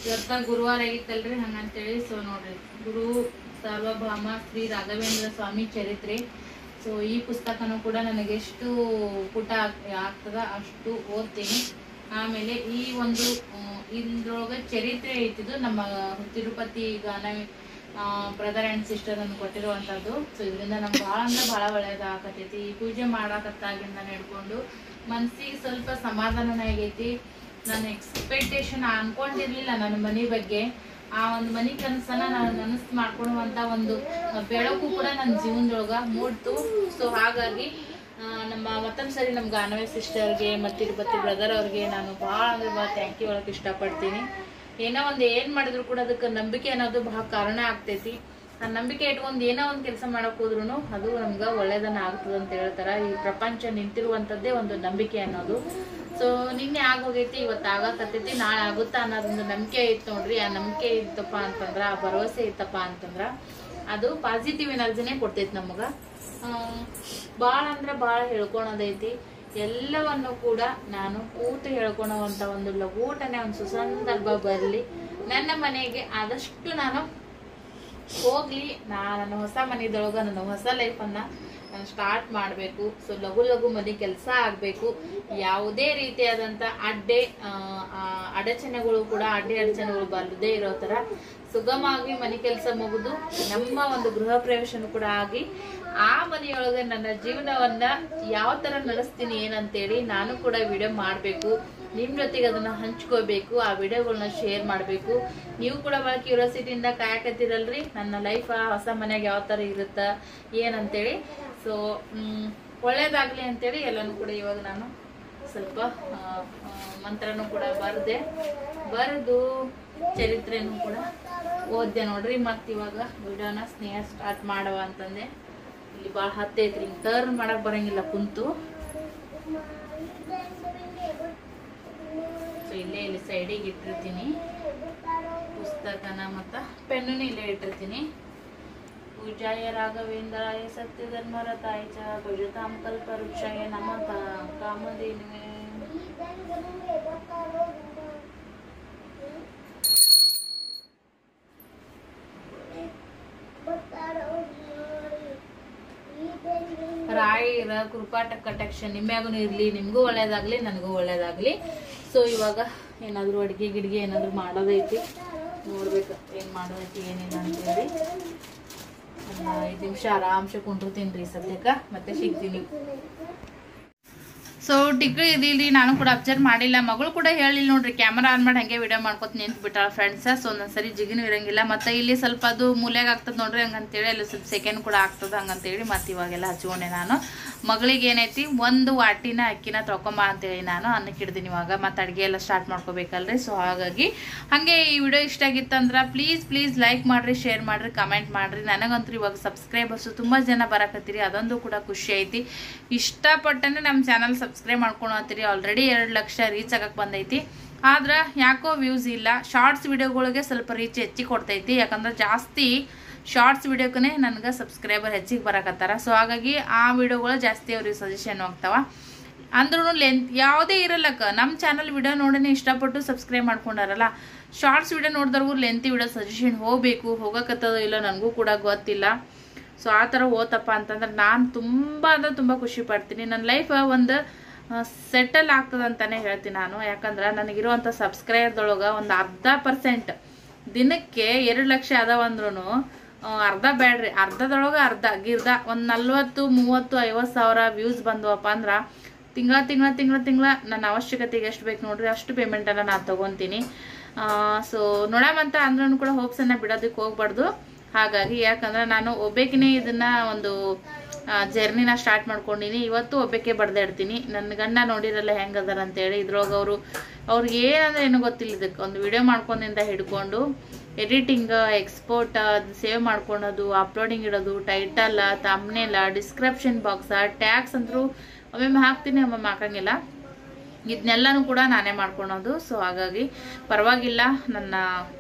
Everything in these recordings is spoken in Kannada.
ಇವತ್ತ ಗುರುವಾರ ಆಗಿತ್ತಲ್ರಿ ಹಂಗಂತೇಳಿ ಸೊ ನೋಡ್ರಿ ಗುರು ಸಾರ್ವಭೌಮ ಶ್ರೀ ರಾಘವೇಂದ್ರ ಸ್ವಾಮಿ ಚರಿತ್ರೆ ಸೊ ಈ ಪುಸ್ತಕನೂ ಕೂಡ ನನಗೆ ಎಷ್ಟು ಪುಟ ಆಗ್- ಆಗ್ತದ ಅಷ್ಟು ಓದ್ತೀನಿ ಆಮೇಲೆ ಈ ಒಂದು ಇದ್ರೊಳಗೆ ಚರಿತ್ರೆ ಐತಿದು ನಮ್ಮ ತಿರುಪತಿ ಗಾನ ಬ್ರದರ್ ಆ್ಯಂಡ್ ಸಿಸ್ಟರ್ ಅನ್ನು ಕೊಟ್ಟಿರುವಂಥದ್ದು ಸೊ ಇದರಿಂದ ನಮ್ಗೆ ಭಾಳ ಅಂದ್ರೆ ಭಾಳ ಒಳ್ಳೇದಾಗತೈತಿ ಈ ಪೂಜೆ ಮಾಡಾಕತ್ತಾಗಿಂದ ಹಿಡ್ಕೊಂಡು ಮನ್ಸಿಗೆ ಸ್ವಲ್ಪ ಸಮಾಧಾನ ಆಗೈತಿ ನಾನು ಎಕ್ಸ್ಪೆಕ್ಟೇಷನ್ ಅನ್ಕೊಂಡಿರ್ಲಿಲ್ಲ ನನ್ನ ಮನೆ ಬಗ್ಗೆ ಆ ಒಂದು ಮನಿ ಕನಸನ್ನ ನಾನು ನನಸು ಮಾಡ್ಕೊಳ್ಳುವಂತ ಒಂದು ಬೆಳಕು ಕೂಡ ನನ್ನ ಜೀವನದೊಳಗ ಮೂಡ್ತು ಸೊ ಹಾಗಾಗಿ ಆ, ನಮ್ಮ ಮತ್ತೊಂದು ಸರಿ ನಮ್ಮ ಗಾನವೇ ಸಿಸ್ಟರ್ಗೆ ಮತ್ತು ತಿರುಪತಿ ಬ್ರದರ್ ಅವ್ರಿಗೆ ನಾನು ಭಾಳ ಅಂದ್ರೆ ಭಾಳ ಥ್ಯಾಂಕ್ ಯು ಹೇಳೋಕೆ ಇಷ್ಟಪಡ್ತೀನಿ ಏನೋ ಒಂದು ಏನು ಮಾಡಿದ್ರು ಕೂಡ ಅದಕ್ಕೆ ನಂಬಿಕೆ ಅನ್ನೋದು ಬಹಳ ಕಾರಣ ಆಗ್ತೈತಿ ಆ ನಂಬಿಕೆ ಇಟ್ಕೊಂಡು ಏನೋ ಒಂದು ಕೆಲಸ ಮಾಡಕ್ ಹೋದ್ರು ಅದು ನಮ್ಗೆ ಒಳ್ಳೇದನ್ನ ಆಗ್ತದೆ ಅಂತ ಹೇಳ್ತಾರ ಈ ಪ್ರಪಂಚ ನಿಂತಿರುವಂಥದ್ದೇ ಒಂದು ನಂಬಿಕೆ ಅನ್ನೋದು ಸೊ ನಿನ್ನೆ ಆಗೋಗೈತಿ ಇವತ್ತು ಆಗಕತ್ತೈತಿ ನಾಳೆ ಆಗುತ್ತಾ ಅನ್ನೋದೊಂದು ನಂಬಿಕೆ ಇತ್ತು ನೋಡ್ರಿ ಆ ನಂಬಿಕೆ ಇತ್ತಪ್ಪ ಅಂತಂದ್ರ ಆ ಭರವಸೆ ಇತ್ತಪ್ಪ ಅಂತಂದ್ರ ಅದು ಪಾಸಿಟಿವ್ ಎನರ್ಜಿನೇ ಕೊಡ್ತೈತಿ ನಮಗ ಭಾಳ ಅಂದ್ರೆ ಭಾಳ ಹೇಳ್ಕೊಳೋದೈತಿ ಎಲ್ಲವನ್ನು ಕೂಡ ನಾನು ಊಟ ಹೇಳ್ಕೊಳೋವಂಥ ಒಂದು ಲಘೂಟನೆ ಒಂದು ಸುಸಂದರ್ಭ ಬರಲಿ ನನ್ನ ಮನೆಗೆ ಆದಷ್ಟು ನಾನು ಹೋಗ್ಲಿ ನಾ ನನ್ನ ಹೊಸ ಮನೆದೊಳಗ ನನ್ನ ಹೊಸ ಲೈಫನ್ನ ನಾನು ಸ್ಟಾರ್ಟ್ ಮಾಡಬೇಕು ಸೊ ಲಘು ಲಘು ಮನೆ ಕೆಲಸ ಆಗಬೇಕು ಯಾವುದೇ ರೀತಿಯಾದಂಥ ಅಡ್ಡೆ ಆ, ಆ, ಅಡಚಣೆಗಳು ಕೂಡ ಅಡ್ಡೆ ಅಡಚಣೆಗಳು ಬರದೇ ಇರೋ ಥರ ಸುಗಮವಾಗಿ ಮನೆ ಕೆಲಸ ಮುಗಿದು ನಮ್ಮ ಒಂದು ಗೃಹ ಪ್ರವೇಶನೂ ಕೂಡ ಆಗಿ ಆ ಮನೆಯೊಳಗೆ ನನ್ನ ಜೀವನವನ್ನ ಯಾವ ತರ ನಡೆಸ್ತೀನಿ ಏನಂತೇಳಿ ನಾನು ಕೂಡ ವಿಡಿಯೋ ಮಾಡಬೇಕು ನಿಮ್ ಜೊತೆಗೆ ಅದನ್ನ ಹಂಚ್ಕೋಬೇಕು ಆ ವಿಡಿಯೋಗಳನ್ನ ಶೇರ್ ಮಾಡಬೇಕು ನೀವು ಕೂಡ ಭಾಳ ಕ್ಯೂರಿಯಾಸಿಟಿಯಿಂದ ಕಾಯಕತ್ತೀರಲ್ರಿ ನನ್ನ ಲೈಫ್ ಹೊಸ ಮನ್ಯಾಗ ಯಾವ ತರ ಇರುತ್ತ ಏನಂತೇಳಿ ಸೊ ಒಳ್ಳೇದಾಗ್ಲಿ ಅಂತೇಳಿ ಎಲ್ಲಾನು ಕೂಡ ಇವಾಗ ನಾನು ಸ್ವಲ್ಪ ಆ, ಆ, ಮಂತ್ರನೂ ಕೂಡ ಬರೆದೆ ಬರೆದು ಚರಿತ್ರೆನೂ ಕೂಡ ಓದ್ದೆ ನೋಡ್ರಿ ಮತ್ ಇವಾಗ ವಿಡಿಯೋನ ಸ್ನೇಹ ಸ್ಟಾರ್ಟ್ ಮಾಡವ ಅಂತಂದೆ ಇಲ್ಲಿ ಭಾಳ ಹತ್ತೈತ್ರಿ ಹಿಂಗ್ ಟರ್ನ್ ಮಾಡಕ್ ಬರಂಗಿಲ್ಲ ಕುಂತು ಸೊ ಇಲ್ಲೇ ಇಲ್ಲಿ ಸೈಡಿಗೆ ಇಟ್ಟಿರ್ತೀನಿ ಪುಸ್ತಕನ ಮತ್ತ ಪೆನ್ನು ಇಲ್ಲೇ ಇಟ್ಟಿರ್ತೀನಿ ಪೂಜಾಯ ರಾಘವೇಂದ್ರಾಯ ಸತ್ಯ ಧರ್ಮರತಾಯ ಚ ಭಜತಾಂ ಕಲ್ಪವೃಕ್ಷಾಯ ನಮಃ ಕಾಮಧೇನುವೆ ರಾಯರ ಕೃಪಾಟ ಕಟಾಕ್ಷ ನಿಮ್ಯಾಗೂ ಇರ್ಲಿ ನಿಮ್ಗೂ ಒಳ್ಳೇದಾಗ್ಲಿ ನನಗೂ ಒಳ್ಳೇದಾಗ್ಲಿ ಸೊ ಇವಾಗ ಏನಾದ್ರು ಅಡ್ಗೆ ಗಿಡ್ಗೆ ಏನಾದ್ರು ಮಾಡೋದೈತಿ ನೋಡ್ಬೇಕು ಏನ್ ಮಾಡೋದೈತಿ ಏನಿಲ್ಲ ಅಂತೇಳಿ ಒಂದು ಐದು ನಿಮಿಷ ಆರಾಮ್ಸೆ ಕುಂಡಿರ್ತೀನಿ ರೀ ಸದ್ಯಕ್ಕೆ ಮತ್ತೆ ಸಿಗ್ತೀನಿ ಸೊ ಟಿಕ್ರಿ ಇದಿಲ್ರಿ ನಾನು ಕೂಡ ಅಬ್ಸರ್ವ್ ಮಾಡಿಲ್ಲ ಮಗಳು ಕೂಡ ಹೇಳಿಲ್ಲ ನೋಡ್ರಿ ಕ್ಯಾಮರಾ ಆನ್ ಮಾಡಿ ಹಂಗೆ ವಿಡಿಯೋ ಮಾಡ್ಕೊತ ನಿಂತು ಬಿಟ್ಟಾಳ ಫ್ರೆಂಡ್ಸ್ ಸೊ ಒಂದೊಂದ್ಸರಿ ಜಿಗಿನೂ ಇರಂಗಿಲ್ಲ ಮತ್ತೆ ಇಲ್ಲಿ ಸ್ವಲ್ಪ ಅದು ಮೂಲೆಗೆ ಆಗ್ತದ ನೋಡ್ರಿ ಹಂಗಂತೇಳಿ ಅಲ್ಲಿ ಸ್ವಲ್ಪ ಸೆಕೆಂಡ್ ಕೂಡ ಆಗ್ತದ ಹಂಗಂತೇಳಿ ಮತ್ತೆ ಇವಾಗೆಲ್ಲ ಹಚ್ಕೊಂಡೆ ನಾನು ಮಗಳಿಗೆ ಏನೈತಿ ಒಂದು ವಾಟಿನ ಅಕ್ಕಿನ ತೊಗೊಂಬ ಅಂತೇಳಿ ನಾನು ಅನ್ನಕ್ಕೆ ಹಿಡ್ದೀನಿ ಇವಾಗ ಮತ್ತೆ ಅಡುಗೆ ಎಲ್ಲ ಸ್ಟಾರ್ಟ್ ಮಾಡ್ಕೋಬೇಕಲ್ರಿ ಸೊ ಹಾಗಾಗಿ ಹಾಗೆ ಈ ವಿಡಿಯೋ ಇಷ್ಟ ಆಗಿತ್ತಂದ್ರೆ ಪ್ಲೀಸ್ ಪ್ಲೀಸ್ ಲೈಕ್ ಮಾಡ್ರಿ ಶೇರ್ ಮಾಡ್ರಿ ಕಮೆಂಟ್ ಮಾಡ್ರಿ ನನಗಂತೂ ಇವಾಗ ಸಬ್ಸ್ಕ್ರೈಬರ್ಸು ತುಂಬ ಜನ ಬರಕತ್ತೀರಿ ಅದೊಂದು ಕೂಡ ಖುಷಿ ಐತಿ ಇಷ್ಟಪಟ್ಟನೆ ನಮ್ಮ ಚಾನಲ್ ಸಬ್ಸ್ಕ್ರೈಬ್ ಮಾಡ್ಕೊಳತ್ತೀರಿ ಆಲ್ರೆಡಿ ಎರಡು ಲಕ್ಷ ರೀಚ್ ಆಗಕ್ಕೆ ಬಂದೈತಿ ಆದ್ರೆ ಯಾಕೋ ವ್ಯೂಸ್ ಇಲ್ಲ ಶಾರ್ಟ್ಸ್ ವಿಡಿಯೋಗಳಿಗೆ ಸ್ವಲ್ಪ ರೀಚ್ ಹೆಚ್ಚಿಗೆ ಕೊಡ್ತೈತಿ ಯಾಕಂದ್ರೆ ಜಾಸ್ತಿ ಶಾರ್ಟ್ಸ್ ವಿಡಿಯೋಕ್ಕೇ ನನಗೆ ಸಬ್ಸ್ಕ್ರೈಬರ್ ಹೆಚ್ಚಿಗೆ ಬರಕತ್ತಾರ ಸೊ ಹಾಗಾಗಿ ಆ ವಿಡಿಯೋಗಳು ಜಾಸ್ತಿ ಅವ್ರಿಗೆ ಸಜೆಷನ್ ಹೋಗ್ತಾವ ಅಂದ್ರೂ ಲೆಂತ್ ಯಾವುದೇ ಇರಲ್ಲಕ್ಕ ನಮ್ಮ ಚಾನಲ್ ವಿಡಿಯೋ ನೋಡೇ ಇಷ್ಟಪಟ್ಟು ಸಬ್ಸ್ಕ್ರೈಬ್ ಮಾಡ್ಕೊಂಡಾರಲ್ಲ ಶಾರ್ಟ್ಸ್ ವಿಡಿಯೋ ನೋಡಿದವ್ರಿಗೂ ಲೆಂತಿ ವಿಡಿಯೋ ಸಜೆಷನ್ ಹೋಗಬೇಕು ಹೋಗಕತ್ತದೋ ಇಲ್ಲ ನನಗೂ ಕೂಡ ಗೊತ್ತಿಲ್ಲ ಸೊ ಆ ಥರ ಹೋತಪ್ಪ ಅಂತಂದ್ರೆ ನಾನು ತುಂಬ ಅಂದ್ರೆ ತುಂಬ ಖುಷಿ ಪಡ್ತೀನಿ ನನ್ನ ಲೈಫ್ ಒಂದು ಸೆಟಲ್ ಆಗ್ತದೆ ಅಂತಾನೆ ಹೇಳ್ತೀನಿ ನಾನು ಯಾಕಂದ್ರೆ ನನಗಿರುವಂಥ ಸಬ್ಸ್ಕ್ರೈಬರ್ದೊಳಗೆ ಒಂದು ಅರ್ಧ ಪರ್ಸೆಂಟ್ ದಿನಕ್ಕೆ ಎರಡು ಲಕ್ಷ ಅದಾವ ಅಂದ್ರೂ ಅರ್ಧ ಬ್ಯಾಡ್ರಿ ಅರ್ಧದೊಳಗೆ ಅರ್ಧ ಗಿರ್ದ ಒಂದು ನಲ್ವತ್ತು ಮೂವತ್ತು ಐವತ್ತು ಸಾವಿರ ವ್ಯೂಸ್ ಬಂದವಪ್ಪ ಅಂದ್ರೆ ತಿಂಗಳ ತಿಂಗಳ ತಿಂಗಳ ತಿಂಗಳ ನನ್ನ ಅವಶ್ಯಕತೆಗೆ ಎಷ್ಟು ಬೇಕು ನೋಡ್ರಿ ಅಷ್ಟು ಪೇಮೆಂಟನ್ನು ನಾನು ತೊಗೊತೀನಿ ಸೊ ನೋಡಮಂತ ಅಂದ್ರೂ ಕೂಡ ಹೋಪ್ಸನ್ನು ಬಿಡೋದಕ್ಕೆ ಹೋಗ್ಬಾರ್ದು ಹಾಗಾಗಿ ಯಾಕಂದ್ರೆ ನಾನು ಒಬ್ಬೇಕಿನೇ ಇದನ್ನ ಒಂದು ಜರ್ನಿನ ಸ್ಟಾರ್ಟ್ ಮಾಡ್ಕೊಂಡಿನಿ ಇವತ್ತು ಒಬ್ಬಕ್ಕೆ ಬಡ್ದಾಡ್ತೀನಿ ನನ್ನ ಗಂಡ ನೋಡಿರಲ್ಲ ಹೆಂಗದಾರ ಅಂತೇಳಿ ಇದ್ರೊಳಗೆ ಅವರು ಅವ್ರಿಗೆ ಏನಂದ್ರೆ ಏನೂ ಗೊತ್ತಿಲ್ಲ ಇದಕ್ಕೆ ಒಂದು ವಿಡಿಯೋ ಮಾಡ್ಕೊಂಡಿಂದ ಹಿಡ್ಕೊಂಡು ಎಡಿಟಿಂಗ್ ಎಕ್ಸ್ಪೋರ್ಟ್ ಅದು ಸೇವ್ ಮಾಡ್ಕೊಳೋದು ಅಪ್ಲೋಡಿಂಗ್ ಇಡೋದು title thumbnail description box tags ಅಂದ್ರೂ ಒಮ್ಮೊಮ್ಮೆ ಹಾಕ್ತೀನಿ ಒಮ್ಮೊಮ್ಮೆ ಹಾಕಂಗಿಲ್ಲ ಇದನ್ನೆಲ್ಲನೂ ಕೂಡ ನಾನೇ ಮಾಡ್ಕೊಳೋದು ಸೊ ಹಾಗಾಗಿ ಪರವಾಗಿಲ್ಲ ನನ್ನ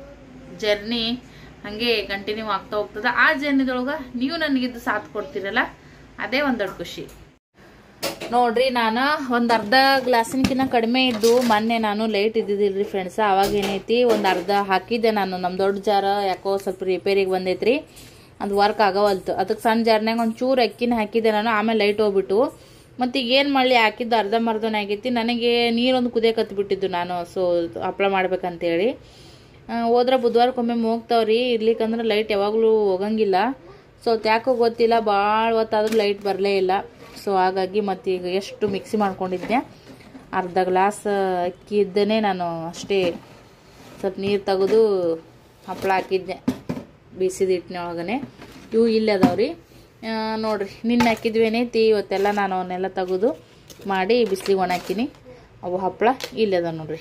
ಜರ್ನಿ ಹಾಗೆ ಕಂಟಿನ್ಯೂ ಆಗ್ತಾ ಹೋಗ್ತದೆ ಆ ಜರ್ನಿದೊಳಗೆ ನೀವು ನನಗಿದ್ದು ಸಾಥ್ ಕೊಡ್ತೀರಲ್ಲ ಅದೇ ಒಂದು ದೊಡ್ಡ ಖುಷಿ ನೋಡ್ರಿ ನಾನು ಒಂದು ಅರ್ಧ ಗ್ಲಾಸಿನಕಿನ್ನ ಕಡಿಮೆ ಇದ್ದು ಮೊನ್ನೆ ನಾನು ಲೈಟ್ ಇದ್ದಿದ್ದಿಲ್ರಿ ಫ್ರೆಂಡ್ಸ್ ಅವಾಗ ಏನೈತಿ ಒಂದು ಅರ್ಧ ಹಾಕಿದ್ದೆ ನಾನು ನಮ್ಮ ದೊಡ್ಡ ಜಾರ ಯಾಕೋ ಸ್ವಲ್ಪ ರಿಪೇರಿಗೆ ಬಂದೈತ್ರಿ ಅದು ವರ್ಕ್ ಆಗವಲ್ತು ಅದಕ್ಕೆ ಸಣ್ಣ ಜಾರ್ನಾಗ ಒಂದು ಚೂರು ಅಕ್ಕಿನ ಹಾಕಿದ್ದೆ ನಾನು ಆಮೇಲೆ ಲೈಟ್ ಹೋಗ್ಬಿಟ್ಟು ಮತ್ತು ಈಗ ಏನು ಮಾಡಲಿ ಹಾಕಿದ್ದು ಅರ್ಧಂಬರ್ಧನ ಆಗೈತಿ ನನಗೆ ನೀರೊಂದು ಕುದಿಯಕ್ಕೆ ಬಿಟ್ಟಿದ್ದು ನಾನು ಸೊ ಹಪ್ಳ ಮಾಡ್ಬೇಕಂತೇಳಿ ಆ, ಹೋದ್ರೆ ಬುಧವಾರಕ್ಕೊಮ್ಮೆ ಹೋಗ್ತಾವ್ರಿ ಇರ್ಲಿಕ್ಕಂದ್ರೆ ಲೈಟ್ ಯಾವಾಗಲೂ ಹೋಗಂಗಿಲ್ಲ ಸೊ ಯಾಕೋ ಗೊತ್ತಿಲ್ಲ ಭಾಳ ಹೊತ್ತಾದ್ರೂ ಲೈಟ್ ಬರಲೇ ಇಲ್ಲ ಸೊ ಹಾಗಾಗಿ ಮತ್ತು ಈಗ ಎಷ್ಟು ಮಿಕ್ಸಿ ಮಾಡ್ಕೊಂಡಿದ್ದೆ ಅರ್ಧ ಗ್ಲಾಸ್ ಅಕ್ಕಿ ಇದ್ದೇನೆ ನಾನು ಅಷ್ಟೇ ಸ್ವಲ್ಪ ನೀರು ತೆಗೆದು ಹಪ್ಪಳ ಹಾಕಿದ್ದೆ ಬಿಸಿದ ಹಿಟ್ಟಿನೊಳಗನೆ ಇವು ಇಲ್ಲೇ ಅದಾವ್ರಿ ಆ, ನೋಡ್ರಿ ನಿನ್ನೆ ಹಾಕಿದ್ವಿ ಏನೈತಿ ಇವತ್ತೆಲ್ಲ ನಾನು ಅವನ್ನೆಲ್ಲ ತೆಗೆದು ಮಾಡಿ ಬಿಸಿಲಿಗೆ ಒಣ ಹಾಕಿನಿ ಅವು ಹಪ್ಪಳ ಇಲ್ಲೇ ಅದಾವ ನೋಡ್ರಿ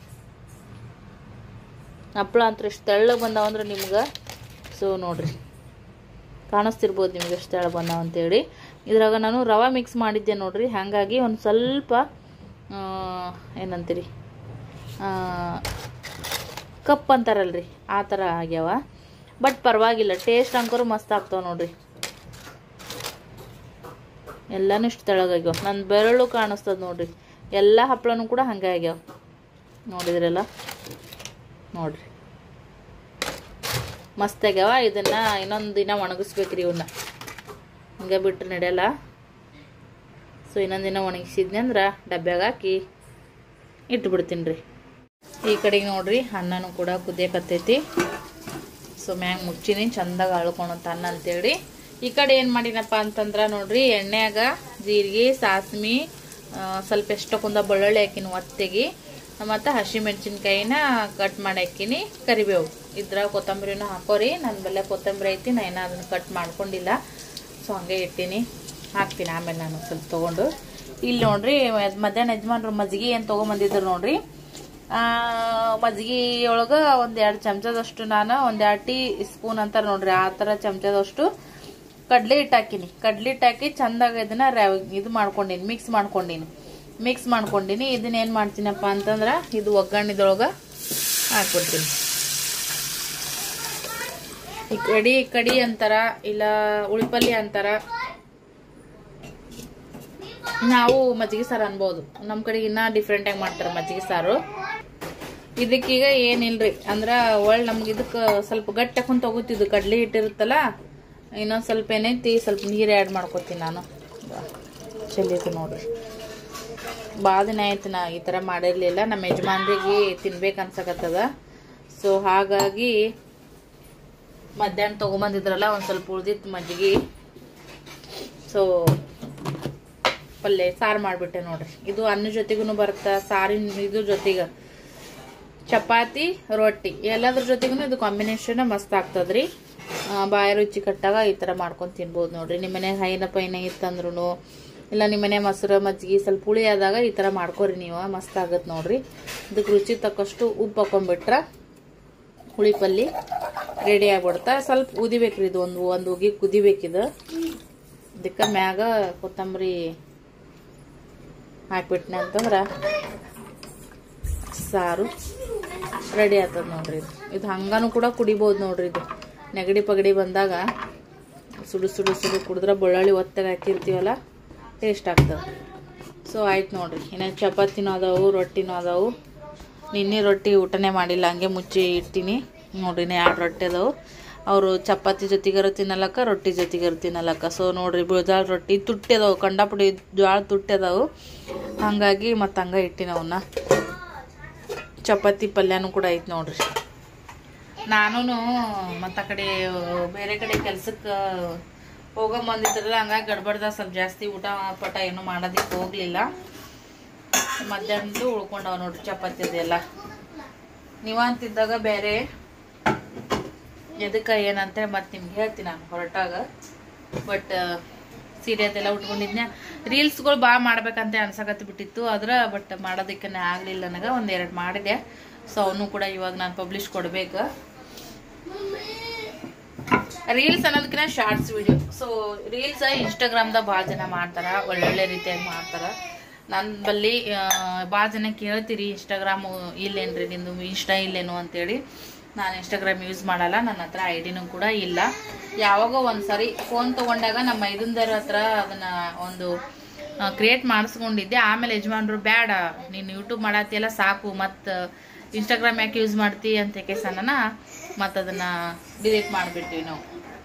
ಹಪ್ಪಳ ಅಂತ ಎಷ್ಟು ತೆಳ್ಳಗೆ ಬಂದಾವ ಅಂದ್ರೆ ನಿಮ್ಗೆ ಸೊ ನೋಡ್ರಿ ಕಾಣಿಸ್ತಿರ್ಬೋದು ನಿಮ್ಗೆ ಎಷ್ಟು ತೆಳ್ಳಗೆ ಬಂದಾವ ಅಂತೇಳಿ ಇದ್ರಾಗ ನಾನು ರವೆ ಮಿಕ್ಸ್ ಮಾಡಿದ್ದೆ ನೋಡ್ರಿ ಹಾಗಾಗಿ ಒಂದು ಸ್ವಲ್ಪ ಆ, ಏನಂತೀರಿ ಆ, ಕಪ್ ಅಂತಾರಲ್ರಿ ಆ ಥರ ಆಗ್ಯಾವ ಬಟ್ ಪರವಾಗಿಲ್ಲ ಟೇಸ್ಟ್ ಅಂಕರು ಮಸ್ತ್ ಆಗ್ತಾವ ನೋಡ್ರಿ ಎಲ್ಲನೂ ಇಷ್ಟು ತೆಳಗಾಗ್ಯಾವ ನನ್ನ ಬೆರಳು ಕಾಣಿಸ್ತದ ನೋಡ್ರಿ ಎಲ್ಲ ಹಪ್ಪಳನೂ ಕೂಡ ಹಂಗೆ ಆಗ್ಯಾವ ನೋಡಿದ್ರಲ್ಲ ನೋಡ್ರಿ ಮಸ್ತ್ ಆಗ್ಯಾವ ಇದನ್ನ ಇನ್ನೊಂದು ದಿನ ಒಣಗಿಸ್ಬೇಕ್ರಿ ಇವನ್ನ ಹಿಂಗೆ ಬಿಟ್ಟು ನಡೆಯಲ್ಲ ಸೊ ಇನ್ನೊಂದು ದಿನ ಒಣಗಿಸಿದ್ನಿ ಅಂದ್ರೆ ಡಬ್ಬ್ಯಾಗ ಹಾಕಿ ಇಟ್ಬಿಡ್ತೀನಿ ರೀ ಈ ಕಡೆಗೆ ನೋಡ್ರಿ ಅನ್ನನೂ ಕೂಡ ಕುದಿಯಕತ್ತೈತಿ ಸೊ ಮ್ಯಾಗ ಮುಚ್ಚಿನಿ ಚಂದಾಗ ಅಳ್ಕೊಳತ್ತ ಅನ್ನ ಅಂತೇಳಿ ಈ ಕಡೆ ಏನು ಮಾಡಿನಪ್ಪ ಅಂತಂದ್ರೆ ನೋಡ್ರಿ ಎಣ್ಣೆಯಾಗ ಜೀರಿಗೆ ಸಾಸ್ಮಿ ಆ, ಸ್ವಲ್ಪ ಎಷ್ಟು ಕುಂದ ಬೆಳ್ಳುಳ್ಳಿ ಹಾಕಿನಿ ಒತ್ತಿಗೆ ಮತ್ತು ಹಸಿಮೆಣ್ಸಿನ್ಕಾಯಿನ ಕಟ್ ಮಾಡಿ ಹಾಕಿನಿ ಕರಿಬೇವು ಇದ್ರ ಕೊತ್ತಂಬರಿನೂ ಹಾಕೋರಿ ನನ್ನ ಬಲ್ಲೆ ಕೊತ್ತಂಬರಿ ಐತಿ ನಾ ಏನೋ ಅದನ್ನು ಕಟ್ ಮಾಡ್ಕೊಂಡಿಲ್ಲ ಸೊ ಹಂಗೆ ಇಟ್ಟಿನಿ ಹಾಕ್ತೀನಿ ಆಮೇಲೆ ನಾನು ಸ್ವಲ್ಪ ತೊಗೊಂಡು ಇಲ್ಲಿ ನೋಡ್ರಿ ಮ- ಮಧ್ಯಾಹ್ನ ಯಜಮಾನ್ರು ಮಜ್ಜಿಗೆ ಏನು ತೊಗೊಂಬಂದಿದ್ರು ನೋಡ್ರಿ ಆ, ಮಜ್ಜಿಗೆ ಒಳಗೆ ಒಂದು ಎರಡು ಚಮಚದಷ್ಟು ನಾನು ಒಂದು ಎರಡು ಟೀ ಸ್ಪೂನ್ ಅಂತಾರೆ ನೋಡ್ರಿ ಆ ಥರ ಚಮಚದಷ್ಟು ಕಡ್ಲೆ ಹಿಟ್ಟು ಹಾಕಿನಿ ಕಡ್ಲೆ ಹಿಟ್ಟು ಹಾಕಿ ಚಂದಾಗ ಇದನ್ನ ರವ್ ಇದು ಮಾಡ್ಕೊಂಡಿನಿ ಮಿಕ್ಸ್ ಮಾಡ್ಕೊಂಡಿನಿ ಮಿಕ್ಸ್ ಮಾಡ್ಕೊಂಡಿನಿ ಇದನ್ನ ಏನು ಮಾಡ್ತೀನಪ್ಪ ಅಂತಂದ್ರೆ ಇದು ಒಗ್ಗರಣೆದೊಳಗೆ ಹಾಕ್ಬಿಡ್ತೀನಿ ಈ ಕಡಿ ಕಡಿ ಅಂತಾರ ಇಲ್ಲ ಉಳಿಪಲ್ಯ ಅಂತಾರ ನಾವು ಮಜ್ಜಿಗೆ ಸಾರು ಅನ್ಬೋದು ನಮ್ಮ ಕಡೆಗೆ ಇನ್ನ ಡಿಫ್ರೆಂಟ್ ಆಗಿ ಮಾಡ್ತಾರೆ ಮಜ್ಜಿಗೆ ಸಾರು ಇದಕ್ಕೀಗ ಏನಿಲ್ರಿ ಅಂದ್ರ ಒಳ್ ನಮ್ಗೆ ಇದಕ್ಕೆ ಸ್ವಲ್ಪ ಗಟ್ಟಿ ಹಾಕೊಂಡ್ ತಗೋತಿದ್ದು ಕಡ್ಲಿ ಹಿಟ್ಟಿರುತ್ತಲ್ಲ ಇನ್ನೊಂದ್ ಸ್ವಲ್ಪ ಏನೈತಿ ಸ್ವಲ್ಪ ನೀರು ಆ್ಯಡ್ ಮಾಡ್ಕೊತೀನಿ ನಾನು ಚೆಲ್ಲೈತಿ ನೋಡ್ರಿ ಭಾಳ ದಿನ ಆಯ್ತು ನಾ ಈ ಥರ ಮಾಡಿರ್ಲಿಲ್ಲ ನಮ್ಮ ಯಜಮಾನ್ರಿಗೆ ತಿನ್ಬೇಕು ಅನ್ಸಕತ್ತದ ಸೊ ಹಾಗಾಗಿ ಮಧ್ಯಾಹ್ನ ತೊಗೊಂಬಂದಿದ್ರಲ್ಲ ಒಂದು ಸ್ವಲ್ಪ ಉಳ್ದಿತ್ತು ಮಜ್ಜಿಗೆ ಸೊ ಪಲ್ಯ ಸಾರು ಮಾಡಿಬಿಟ್ಟೆ ನೋಡ್ರಿ ಇದು ಅನ್ನ ಜೊತೆಗೂ ಬರುತ್ತೆ ಸಾರಿನ ಇದ್ರ ಜೊತೆಗೆ ಚಪಾತಿ ರೊಟ್ಟಿ ಎಲ್ಲದ್ರ ಜೊತೆಗೂ ಇದು ಕಾಂಬಿನೇಷನ್ ಮಸ್ತ್ ಆಗ್ತದ್ರಿ ಆ, ಬಾಯ ರುಚಿ ಕಟ್ಟಾಗ ಈ ಥರ ಮಾಡ್ಕೊಂಡು ತಿನ್ಬೋದು ನೋಡ್ರಿ ನಿಮ್ಮ ಮನೆ ಹೈನ ಪೈನ ಇತ್ತಂದ್ರೂ ಇಲ್ಲ ನಿಮ್ಮ ಮನೆ ಮೊಸರು ಮಜ್ಜಿಗೆ ಸ್ವಲ್ಪ ಹುಳಿ ಆದಾಗ ಈ ಥರ ಮಾಡ್ಕೊರಿ ನೀವು ಮಸ್ತ್ ಆಗತ್ತೆ ನೋಡ್ರಿ ಇದಕ್ಕೆ ರುಚಿ ತಕ್ಕಷ್ಟು ಉಪ್ಪು ಹಾಕೊಂಡ್ಬಿಟ್ರೆ ಹುಳಿ ಪಲ್ಯ ರೆಡಿ ಆಗ್ಬಿಡ್ತಾ ಸ್ವಲ್ಪ ಉದಿಬೇಕ್ರಿ ಇದು ಒಂದು ಒಂದು ಉಗಿ ಕುದಿಬೇಕಿದು ಇದಕ್ಕೆ ಮ್ಯಾಗ ಕೊತ್ತಂಬರಿ ಹಾಕ್ಬಿಟ್ನೆ ಅಂತಂದ್ರೆ ಸಾರು ರೆಡಿ ಆಗ್ತದ ನೋಡ್ರಿ ಇದು ಇದು ಹಂಗಾನು ಕೂಡ ಕುಡಿಬೋದು ನೋಡ್ರಿ ಇದು ನೆಗಡಿ ಪಗಡಿ ಬಂದಾಗ ಸುಡು ಸುಡು ಸುಡು ಕುಡಿದ್ರೆ ಬೆಳ್ಳುಳ್ಳಿ ಒತ್ತಾಗ ಹಾಕಿರ್ತೀವಲ್ಲ ಟೇಸ್ಟ್ ಆಗ್ತದೆ ಸೊ ಆಯ್ತು ನೋಡ್ರಿ ಇನ್ನು ಚಪಾತಿನೂ ಅದಾವು ರೊಟ್ಟಿನೂ ಅದಾವು ನಿನ್ನೆ ರೊಟ್ಟಿ ಊಟನೇ ಮಾಡಿಲ್ಲ ಹಂಗೆ ಮುಚ್ಚಿ ಇಡ್ತೀನಿ ನೋಡ್ರಿ ಇನ್ನು ಎರಡು ರೊಟ್ಟಿ ಅದಾವು ಅವರು ಚಪಾತಿ ಜೊತೆಗಾರ ತಿನ್ನಲಕ್ಕ ರೊಟ್ಟಿ ಜೊತೆಗಾರ ತಿನ್ನಲಕ್ಕ ಸೊ ನೋಡ್ರಿ ಜೋಳ ರೊಟ್ಟಿ ತುಟ್ಟಿ ಅದಾವು ಕಂಡಾಪುಡಿ ಜೋಳ ತುಟ್ಟಿ ಅದಾವು ಹಾಗಾಗಿ ಮತ್ತು ಹಂಗೆ ಇಟ್ಟಿನಿ ಅವನ್ನ ಚಪಾತಿ ಪಲ್ಯನೂ ಕೂಡ ಐತೆ ನೋಡ್ರಿ ನಾನು ಮತ್ತು ಆ ಕಡೆ ಬೇರೆ ಕಡೆ ಕೆಲ್ಸಕ್ಕೆ ಹೋಗೋ ಬಂದಿದ್ರಲ್ಲ ಹಂಗಾಗಿ ಗಡ್ಬಡ್ದ ಸ್ವಲ್ಪ ಜಾಸ್ತಿ ಊಟ ಪಟ ಏನು ಮಾಡೋದಕ್ಕೆ ಹೋಗ್ಲಿಲ್ಲ ಮಧ್ಯಾಹ್ನದ್ದು ಉಳ್ಕೊಂಡವ ನೋಡ್ರಿ ಚಪಾತಿ ಅದೆಲ್ಲ ನೀವ ಅಂತಿದ್ದಾಗ ಬೇರೆ ಎದಕ್ಕೆ ಏನಂತೇಳಿ ಮತ್ತೆ ನಿಮ್ಗೆ ಹೇಳ್ತೀನಿ ನಾನು ಹೊರಟಾಗ ಬಟ್ ಸೀರೆ ಅದೆಲ್ಲ ಉಟ್ಕೊಂಡಿದ್ನ ರೀಲ್ಸ್ಗಳು ಭಾಳ ಮಾಡ್ಬೇಕಂತ ಅನ್ಸಕತ್ತ ಬಿಟ್ಟಿತ್ತು ಆದ್ರೆ ಬಟ್ ಮಾಡೋದಕ್ಕೆ ಆಗಲಿಲ್ಲ ನನಗೆ ಒಂದೆರಡು ಮಾಡಿದೆ ಸೊ ಅವನು ಕೂಡ ಇವಾಗ ನಾನು ಪಬ್ಲಿಷ್ ಕೊಡ್ಬೇಕು ರೀಲ್ಸ್ ಅನ್ನೋದಕ್ಕಿಂತ ಶಾರ್ಟ್ಸ್ ವಿಡಿಯೋ ಸೊ ರೀಲ್ಸ್ ಇನ್ಸ್ಟಾಗ್ರಾಮ್ದಾಗ ಭಾಳ ಜನ ಮಾಡ್ತಾರ ಒಳ್ಳೊಳ್ಳೆ ರೀತಿಯಾಗಿ ಮಾಡ್ತಾರ ನನ್ನ ಬಲ್ಲಿ ಭಾಳ ಜನ ಕೇಳ್ತೀರಿ ಇನ್ಸ್ಟಾಗ್ರಾಮು ಇಲ್ಲೇನ್ರಿ ನಿಂದು ಇನ್ಸ್ಟಾ ಇಲ್ಲೇನು ಅಂತೇಳಿ ನಾನು ಇನ್ಸ್ಟಾಗ್ರಾಮ್ ಯೂಸ್ ಮಾಡಲ್ಲ ನನ್ನ ಹತ್ರ ಐ ಡಿನೂ ಕೂಡ ಇಲ್ಲ ಯಾವಾಗೋ ಒಂದು ಸರಿ ಫೋನ್ ತೊಗೊಂಡಾಗ ನಮ್ಮ ಮೈದುಂದರ ಹತ್ರ ಅದನ್ನ ಒಂದು ಕ್ರಿಯೇಟ್ ಮಾಡಿಸ್ಕೊಂಡಿದ್ದೆ ಆಮೇಲೆ ಯಜಮಾನ್ರು ಬೇಡ ನೀನು ಯೂಟ್ಯೂಬ್ ಮಾಡತ್ತಿಯಲ್ಲ ಸಾಕು ಮತ್ತು ಇನ್ಸ್ಟಾಗ್ರಾಮ್ ಯಾಕೆ ಯೂಸ್ ಮಾಡ್ತಿ ಅಂತ ಕೇಸನ ಮತ್ತು ಅದನ್ನು ಡಿಲೀಟ್ ಮಾಡಿಬಿಡ್ತೀವಿ ನಾವು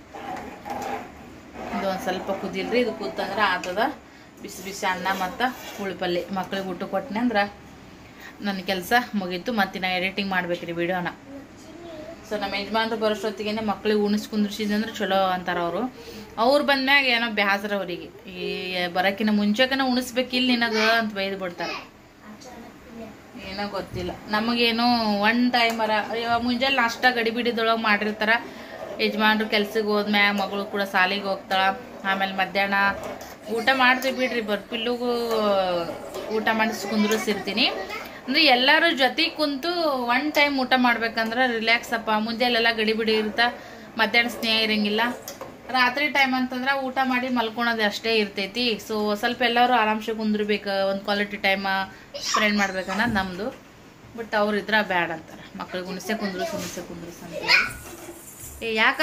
ಇದು ಒಂದು ಸ್ವಲ್ಪ ಕುದಿಲ್ರಿ ಇದು ಕೂತಂದ್ರೆ ಆತದ ಬಿಸಿ ಬಿಸಿ ಅನ್ನ ಮತ್ತು ಹುಳಿ ಪಲ್ಯ ಮಕ್ಳಿಗೆ ಊಟ ಕೊಟ್ಟನೆ ಅಂದ್ರೆ ನನ್ನ ಕೆಲಸ ಮುಗೀತು ಮತ್ತು ನಾ ಎಡಿಟಿಂಗ್ ಮಾಡ್ಬೇಕ್ರಿ ವಿಡಿಯೋನ ಸೊ ನಮ್ಮ ಯಜಮಾನ್ರು ಬರೋಷ್ಟೊತ್ತಿಗೆ ಮಕ್ಳಿಗೆ ಉಣಿಸ್ ಕುಂದ್ರಿಸಿದಂದ್ರೆ ಚಲೋ ಅಂತಾರ ಅವರು ಅವ್ರು ಬಂದ್ಮ್ಯಾಗ ಏನೋ ಬೇಸರ ಅವರಿಗೆ ಈ ಬರೋಕಿನ ಮುಂಚೆಕನ ಉಣಿಸ್ಬೇಕಿಲ್ಲ ನಿನಗೆ ಅಂತ ಬೈದು ಬಿಡ್ತಾರೆ ಏನೋ ಗೊತ್ತಿಲ್ಲ ನಮಗೇನು ಒನ್ ಟೈಮರ ಮುಂಜಾನೆ ನಾಷ್ಟ ಗಡಿಬಿಡಿದೊಳಗೆ ಮಾಡಿರ್ತಾರ ಯಜಮಾನ್ರು ಕೆಲ್ಸಕ್ಕೆ ಹೋದ್ಮ್ಯಾಗ ಮಗಳು ಕೂಡ ಸಾಲಿಗೆ ಹೋಗ್ತಾಳ ಆಮೇಲೆ ಮಧ್ಯಾಹ್ನ ಊಟ ಮಾಡ್ತೀವಿ ಬಿಡ್ರಿ ಬರ್ಪಿಲ್ಲುಗೂ ಊಟ ಮಾಡಿಸಿ ಕುಂದ್ರಿಸಿರ್ತೀನಿ ಅಂದ್ರೆ ಎಲ್ಲರೂ ಜೊತೆಗೆ ಕುಂತು ಒನ್ ಟೈಮ್ ಊಟ ಮಾಡ್ಬೇಕಂದ್ರೆ ರಿಲ್ಯಾಕ್ಸ್ ಅಪ್ಪ ಮುಂಜಾನೆಲ್ಲ ಗಡಿಬಿಡಿ ಇರ್ತಾ ಮಧ್ಯಾಹ್ನ ಸ್ನೇಹ ಇರಂಗಿಲ್ಲ ರಾತ್ರಿ ಟೈಮ್ ಅಂತಂದ್ರೆ ಊಟ ಮಾಡಿ ಮಲ್ಕೊಳೋದು ಅಷ್ಟೇ ಇರ್ತೈತಿ ಸೊ ಸ್ವಲ್ಪ ಎಲ್ಲರೂ ಆರಾಮ್ಸೆ ಕುಂದ್ರಬೇಕು ಒಂದು ಕ್ವಾಲಿಟಿ ಟೈಮ್ ಸ್ಪೆಂಡ್ ಮಾಡ್ಬೇಕನ್ನೋದು ನಮ್ಮದು ಬಟ್ ಅವ್ರು ಇದ್ರ ಬ್ಯಾಡ್ ಅಂತಾರೆ ಮಕ್ಳಿಗೆ ಉಣಿಸೆ ಕುಂದ್ರಸ್ ಉಣಿಸೆ ಕುಂದ್ರಸ್ ಅಂತೇಳಿ ಏ ಯಾಕ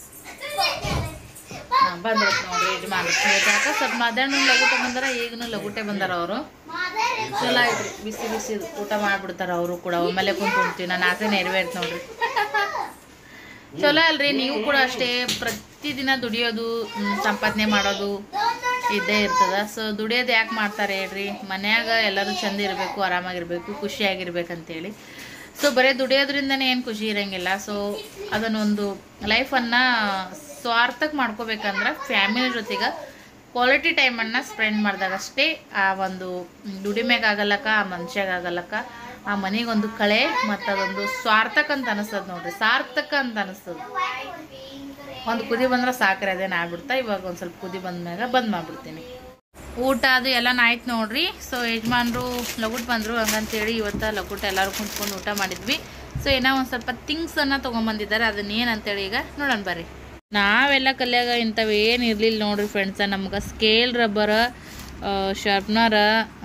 ಹಾಂ ಬಂದ್ರತ್ ನೋಡ್ರಿ ಯಜಮಾನ್ ಯಾಕ ಸ್ವಲ್ಪ ಮಧ್ಯಾಹ್ನ ಲಘುಟೆ ಬಂದಾರ ಈಗನು ಲಘುಟೆ ಬಂದಾರ ಅವರು ಚಲೋ ಐತ್ರಿ ಬಿಸಿ ಬಿಸಿ ಊಟ ಮಾಡ್ಬಿಡ್ತಾರ ಅವರು ಕೂಡ ಒಮ್ಮೆಲೆ ಕುಂತು ಉಣ್ತೀವಿ ನಾನು ಆಸೆ ನೆರವೇರ್ತು ನೋಡ್ರಿ ಚಲೋ ಅಲ್ರಿ ನೀವು ಕೂಡ ಅಷ್ಟೇ ಪ್ರತಿದಿನ ದುಡಿಯೋದು ಮ್, ಸಂಪಾದನೆ ಮಾಡೋದು ಇದ್ದೇ ಇರ್ತದ ಸೊ ದುಡಿಯೋದು ಯಾಕೆ ಮಾಡ್ತಾರೆ ಹೇಳ್ರಿ ಮನ್ಯಾಗ ಎಲ್ಲರೂ ಚಂದ ಇರಬೇಕು ಆರಾಮಾಗಿರ್ಬೇಕು ಖುಷಿಯಾಗಿರ್ಬೇಕಂತೇಳಿ ಸೊ ಬರೀ ದುಡಿಯೋದ್ರಿಂದನೇ ಏನು ಖುಷಿ ಇರಂಗಿಲ್ಲ ಸೊ ಅದನ್ನೊಂದು ಲೈಫನ್ನು ಸ್ವಾರ್ಥಕ್ಕೆ ಮಾಡ್ಕೋಬೇಕಂದ್ರೆ ಫ್ಯಾಮಿಲಿ ಜೊತೆಗೆ ಕ್ವಾಲಿಟಿ ಟೈಮನ್ನು ಸ್ಪೆಂಡ್ ಮಾಡಿದಾಗಷ್ಟೇ ಆ ಒಂದು ದುಡಿಮೆಗಾಗಲ್ಲಕ್ಕ ಆ ಮನುಷ್ಯಾಗಲ್ಲಕ್ಕ ಆ ಮನೆಗೊಂದು ಕಳೆ ಮತ್ತು ಅದೊಂದು ಸ್ವಾರ್ಥಕ ಅಂತ ಅನಿಸ್ತದ ನೋಡ್ರಿ ಸಾರ್ಥಕ ಅಂತ ಅನಿಸ್ತದ ಒಂದು ಕುದಿ ಬಂದ್ರೆ ಸಾಕ್ರಿ ಅದೇನು ಆಗ್ಬಿಡ್ತಾ ಇವಾಗ ಒಂದು ಸ್ವಲ್ಪ ಕುದಿ ಬಂದ್ಮ್ಯಾಗ ಬಂದ್ ಮಾಡ್ಬಿಡ್ತೀನಿ ಊಟ ಅದು ಎಲ್ಲ ಆಯ್ತು ನೋಡ್ರಿ ಸೊ ಯಜಮಾನ್ರು ಲಗುಟ್ ಬಂದರು ಹಂಗಂತೇಳಿ ಇವತ್ತು ಲಗುಟ್ ಎಲ್ಲರೂ ಕುಂತ್ಕೊಂಡು ಊಟ ಮಾಡಿದ್ವಿ ಸೊ ಏನೋ ಒಂದು ಸ್ವಲ್ಪ ಥಿಂಗ್ಸನ್ನು ತೊಗೊಂಬಂದಿದ್ದಾರೆ ಅದನ್ನ ಏನಂತೇಳಿ ಈಗ ನೋಡೋಣ ಬರ್ರಿ ನಾವೆಲ್ಲ ಕಲ್ಯಾಗ ಇಂಥವು ಏನು ಇರಲಿಲ್ಲ ನೋಡ್ರಿ ಫ್ರೆಂಡ್ಸ ನಮ್ಗೆ ಸ್ಕೇಲ್ ರಬ್ಬರ ಶಾರ್ಪ್ನರ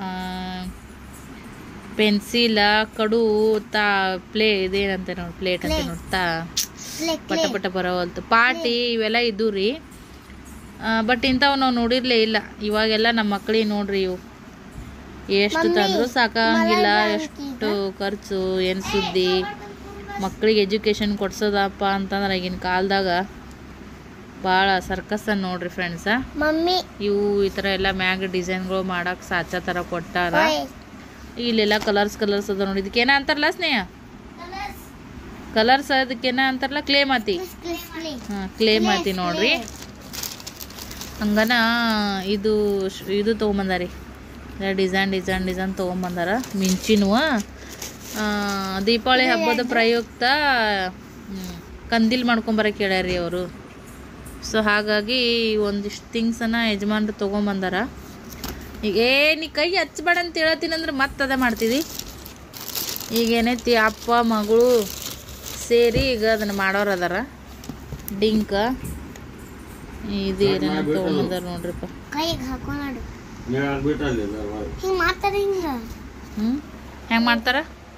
ಪೆನ್ಸಿಲ ಕಡು ತಾ ಪ್ಲೇ ಇದೇನಂತೆ ನೋಡಿ ಪ್ಲೇಟ್ ಅಂತ ನೋಡಿ ತಾ ಪಟ ಪಟ ಬರೋವಲ್ತು ಪಾಟಿ ಇವೆಲ್ಲ ಇದ್ದು ರೀ ಬಟ್ ಇಂಥವು ನಾವು ನೋಡಿರ್ಲೇ ಇಲ್ಲ ಇವಾಗೆಲ್ಲ ನಮ್ಮ ಮಕ್ಳಿಗೆ ನೋಡ್ರಿ ಇವು ಎಷ್ಟು ತಂದ್ರು ಸಾಕಾಗಿಲ್ಲ ಎಷ್ಟು ಖರ್ಚು ಏನು ಸುದ್ದಿ ಮಕ್ಳಿಗೆ ಎಜುಕೇಶನ್ ಕೊಡ್ಸೋದಪ್ಪ ಅಂತಂದ್ರೆ ಈಗಿನ ಕಾಲದಾಗ ಭಾಳ ಸರ್ಕಸ್ ನೋಡ್ರಿ ಫ್ರೆಂಡ್ಸ ಮಮ್ಮಿ ಇವು ಈ ಥರ ಎಲ್ಲ ಮ್ಯಾಗ ಡಿಸೈನ್ಗಳು ಮಾಡಕ್ಕೆ ಸಾಚ ಥರ ಕೊಟ್ಟಾರ ಇಲ್ಲೆಲ್ಲ ಕಲರ್ಸ್ ಕಲರ್ಸ್ ಅದ ನೋಡಿ ಇದಕ್ಕೇನ ಅಂತಾರಲ್ಲ ಸ್ನೇಹ ಕಲರ್ಸ್ ಅದಕ್ಕೇನ ಅಂತಾರಲ್ಲ ಕ್ಲೇ ಮಾತಿ ಹಾಂ ಕ್ಲೇ ಮಾತಿ ನೋಡ್ರಿ ಹಂಗನ ಇದು ಶ್- ಇದು ತೊಗೊಂಬಂದಾರಿ ಡಿಸೈನ್ ಡಿಸೈನ್ ಡಿಸೈನ್ ತೊಗೊಂಬಂದಾರ ಮಿಂಚಿನುವ ಆ, ದೀಪಾವಳಿ ಹಬ್ಬದ ಪ್ರಯುಕ್ತ ಹ್ಮ್, ಕಂದೀಲ್ ಮಾಡ್ಕೊಂಬರಕ್ಕೆ ಹೇಳ್ಯಾರಿ ಅವರು ಸೊ ಹಾಗಾಗಿ ಒಂದಿಷ್ಟು ಥಿಂಗ್ಸನ್ನು ಯಜಮಾನ್ರು ತೊಗೊಂಬಂದಾರ ಈಗ ಏ ನೀ ಕೈ ಹಚ್ಬೇಡ ಅಂತ ಹೇಳತ್ತೀನಂದ್ರೆ ಮತ್ತೆ ಅದ ಮಾಡ್ತಿದ್ದಿ ಈಗ ಏನೈತಿ ಅಪ್ಪ ಮಗಳು ಸೇರಿ ಈಗ ಅದನ್ನು ಮಾಡೋರು ಅದಾರ ಡಿಂಕ ಇದು ಏನೇನೋ ತೊಗೊಂಬಂದಾರ ನೋಡ್ರಿಪ್ಪ ಕೈಗೆ ಹಾಕೊಂಡು ನೀವು ಆಗ್ಬಿಟ್ಟಲ್ಲಿ ಹಿಂಗೆ ಮಾಡ್ತಾರೆ ಹಿಂಗೆ ಹ್ಞೂ ಹೆಂಗೆ ಮಾಡ್ತಾರ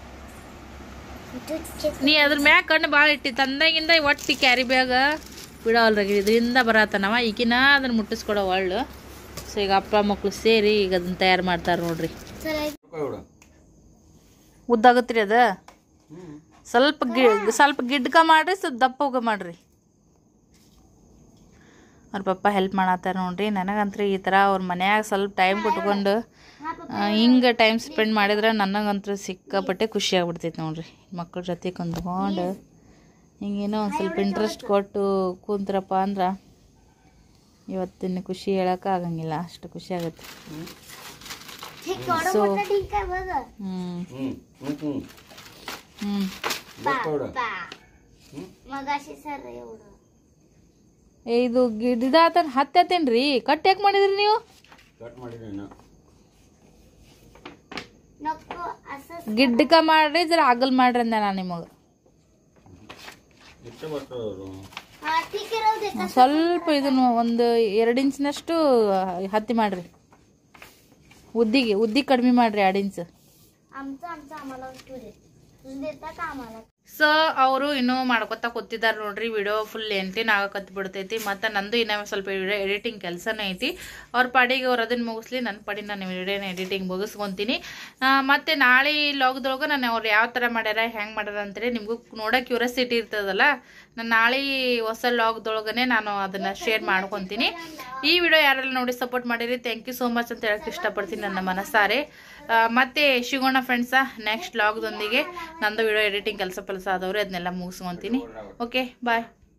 ನೀ ಅದ್ರ ಮ್ಯಾಗ ಕಣ್ಣು ಭಾಳ ಇಟ್ಟಿ ತಂದಾಗಿಂದ ಒಟ್ಟು ಕ್ಯಾರಿ ಬ್ಯಾಗ ಬಿಡವಲ್ರಾಗಿ ಇದರಿಂದ ಬರತ್ತನವ ಈಗಿನ ಅದನ್ನ ಮುಟ್ಟಿಸ್ಕೊಡೋ ಒಳ್ಳು ಸೊ ಈಗ ಅಪ್ಪ ಮಕ್ಕಳು ಸೇರಿ ಈಗ ಅದನ್ನ ತಯಾರು ಮಾಡ್ತಾರೆ ನೋಡ್ರಿ ಉದ್ದಾಗತ್ರಿ ಅದ ಸ್ವಲ್ಪ ಗಿ ಸ್ವಲ್ಪ ಗಿಡ್ಕ ಮಾಡ್ರಿ ಸ್ವಲ್ಪ ದಪ್ಪ ಹೋಗ ಮಾಡ್ರಿ ಅವ್ರ ಪಪ್ಪ ಹೆಲ್ಪ್ ಮಾಡತ್ತಾರ ನೋಡ್ರಿ ನನಗಂತ್ರಿ ಈ ಥರ ಅವ್ರ ಮನ್ಯಾಗ ಸ್ವಲ್ಪ ಟೈಮ್ ಕೊಟ್ಕೊಂಡು ಹಿಂಗೆ ಟೈಮ್ ಸ್ಪೆಂಡ್ ಮಾಡಿದ್ರೆ ನನಗಂತೂ ಸಿಕ್ಕಾಪಟ್ಟೆ ಖುಷಿ ಆಗ್ಬಿಡ್ತೈತೆ ನೋಡ್ರಿ ಮಕ್ಳ ಜೊತೆ ಕುಂತ್ಕೊಂಡು ಹಿಂಗೇನೋ ಒಂದು ಸ್ವಲ್ಪ ಇಂಟ್ರೆಸ್ಟ್ ಕೊಟ್ಟು ಕೂತ್ರಪ್ಪ ಅಂದ್ರೆ ಇವತ್ತಿನ ಖುಷಿ ಹೇಳಕ್ಕೆ ಆಗಂಗಿಲ್ಲ ಅಷ್ಟು ಖುಷಿ ಆಗುತ್ತೆ ಸೊ ಹ್ಞೂ ಹ್ಞೂ ಹ್ಞೂ ಹ್ಞೂ ಹ್ಞೂ ಗೊತ್ತವ್ರ ಮಗಾಶಿ ಸರ್ ಇವ್ರು ಏ ಇದು ಗಿಡದ ಹತ್ತತ್ತೇನ್ರಿ ಕಟ್ ಯಾಕೆ ಮಾಡಿದ್ರಿ ನೀವು ಕಟ್ ಮಾಡಿದ್ದೇನೆ ನಕ್ಕು ಅಸ ಗಿಡ್ಡಕ ಮಾಡ್ರಿ ಜರ ಆಗಲ್ ಮಾಡ್ರಿ ಅಂದೆ ನಾನು ನಿಮಗೆ ಇಷ್ಟೇ ಬರ್ತದವರು ಠೀಕ್ ಇರೋದು ಸ್ವಲ್ಪ ಇದನ್ನು ಒಂದು ಎರಡು ಇಂಚಿನಷ್ಟು ಹತ್ತಿ ಮಾಡ್ರಿ ಉದ್ದಿಗೆ ಉದ್ದಿ ಕಡಿಮೆ ಮಾಡ್ರಿ ಎರಡು ಇಂಚ್ आमचं आमचं आम्हाला तू दे तुझं देता का आम्हाला ಸೊ ಅವರು ಇನ್ನೂ ಮಾಡ್ಕೊತಾ ಕೂತಿದ್ದಾರೆ ನೋಡ್ರಿ ವಿಡಿಯೋ ಫುಲ್ ಲೆಂತಿನ ಆಗಕತ್ ಬಿಡ್ತೈತಿ ಮತ್ತು ನಂದು ಇನ್ನೂ ಸ್ವಲ್ಪ ವಿಡಿಯೋ ಎಡಿಟಿಂಗ್ ಕೆಲಸನೇ ಐತಿ ಅವ್ರ ಪಾಡಿಗೆ ಅವ್ರು ಅದನ್ನು ಮುಗಿಸ್ಲಿ ನನ್ನ ಪಾಡಿಗೆ ನಾನು ವಿಡಿಯೋನ ಎಡಿಟಿಂಗ್ ಮುಗಿಸ್ಕೊತೀನಿ ಆ, ಮತ್ತೆ ನಾಳೆ ಲಾಗ್ದೊಳಗೆ ನಾನು ಅವ್ರು ಯಾವ ಥರ ಮಾಡ್ಯಾರ ಹೆಂಗೆ ಮಾಡ್ಯಾರ ಅಂತೇಳಿ ನಿಮಗೂ ನೋಡೋ ಕ್ಯೂರಿಯಾಸಿಟಿ ಇರ್ತದಲ್ಲ ನಾನು ನಾಳೆ ಹೊಸ ಲಾಗ್ದೊಳಗನೆ ನಾನು ಅದನ್ನು ಶೇರ್ ಮಾಡ್ಕೊತೀನಿ ಈ ವಿಡಿಯೋ ಯಾರೆಲ್ಲ ನೋಡಿ ಸಪೋರ್ಟ್ ಮಾಡಿರಿ ಥ್ಯಾಂಕ್ ಯು ಸೋ ಮಚ್ ಅಂತ ಹೇಳಕ್ಕೆ ಇಷ್ಟಪಡ್ತೀನಿ ನನ್ನ ಮನಸ್ಸಾರೆ ಆ, ಮತ್ತೆ ಸಿಗೋಣ ಫ್ರೆಂಡ್ಸ ನೆಕ್ಸ್ಟ್ ಲಾಗ್ದೊಂದಿಗೆ ನಂದು ವಿಡಿಯೋ ಎಡಿಟಿಂಗ್ ಕೆಲಸ ಕೆಲಸ ಆದವ್ರೆ ಅದನ್ನೆಲ್ಲ ಮುಗಿಸ್ಕೊತೀನಿ ಓಕೆ ಬಾಯ್